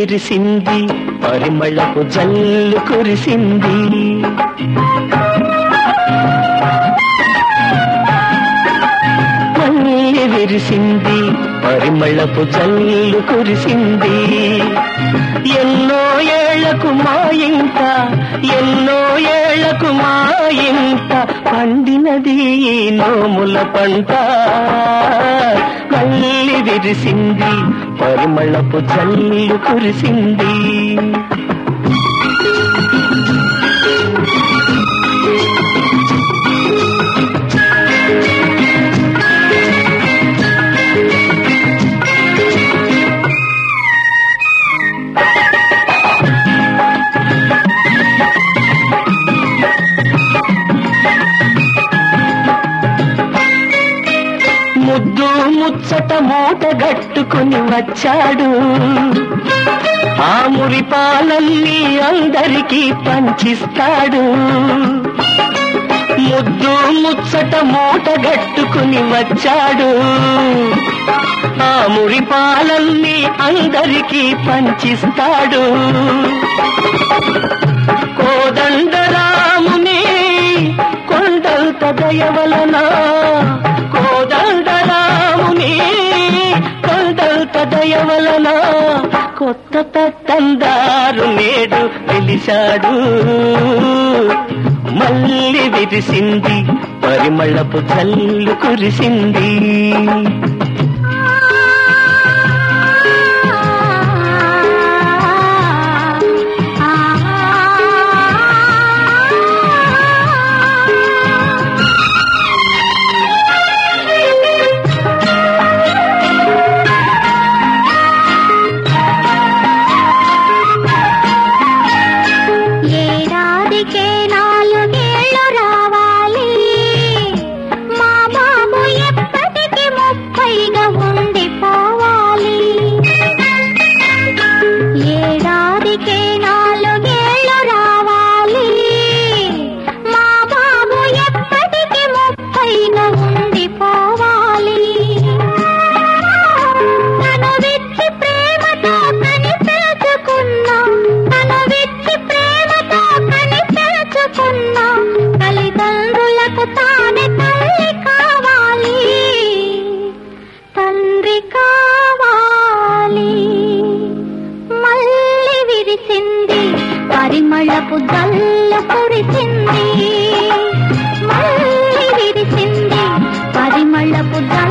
విరిసింది పరిమళపు జల్లు కురిసింది మళ్ళీ విరిసింది పరిమళపు జల్లు కురిసింది ఎన్నో ఏళ్లకు మా ఇంట ఎన్నో ఏళ్లకు మా ఇంట పండినది ఈ నోముల పంట మళ్ళీ విరిసింది పరిమళపు జల్లు కురిసింది ముద్దు ముచ్చట మూట గట్టుకుని వచ్చాడు ఆ మురిపాలన్నీ అందరికీ పంచిస్తాడు ముద్దు ముచ్చట మూట గట్టుకుని వచ్చాడు ఆ మురిపాలన్నీ అందరికీ పంచిస్తాడు కోదండరాముని కొండంత దయవలన కోదండరాముని కొండంత దయవలన కొత్త తత్తందారు నేడు పిలిచాడు మళ్ళీ విరిసింది పరిమళపు జల్లు కురిసింది ఏడాదికే నాలుగేళ్ళు రావాలి మా బాబు ఎప్పటికి ముప్పైగా ఉండిపోవాలి ఏడాదికే నాలుగేళ్ళు రావాలి మా బాబు ఎప్పటికి ముప్పైగా ఉండిపోవాలి తను విచ్చి ప్రేమతో కని పెంచుకున్నా తను విచ్చి ప్రేమతో కని పెంచుకున్నా తల్లిదండ్రులకు తానే తల్లి కావాలి తండ్రి కావాలి మళ్ళీ విరిసింది పరిమళపు జల్లు కురిసింది మళ్ళీ విరిసింది పరిమళపు జల్లు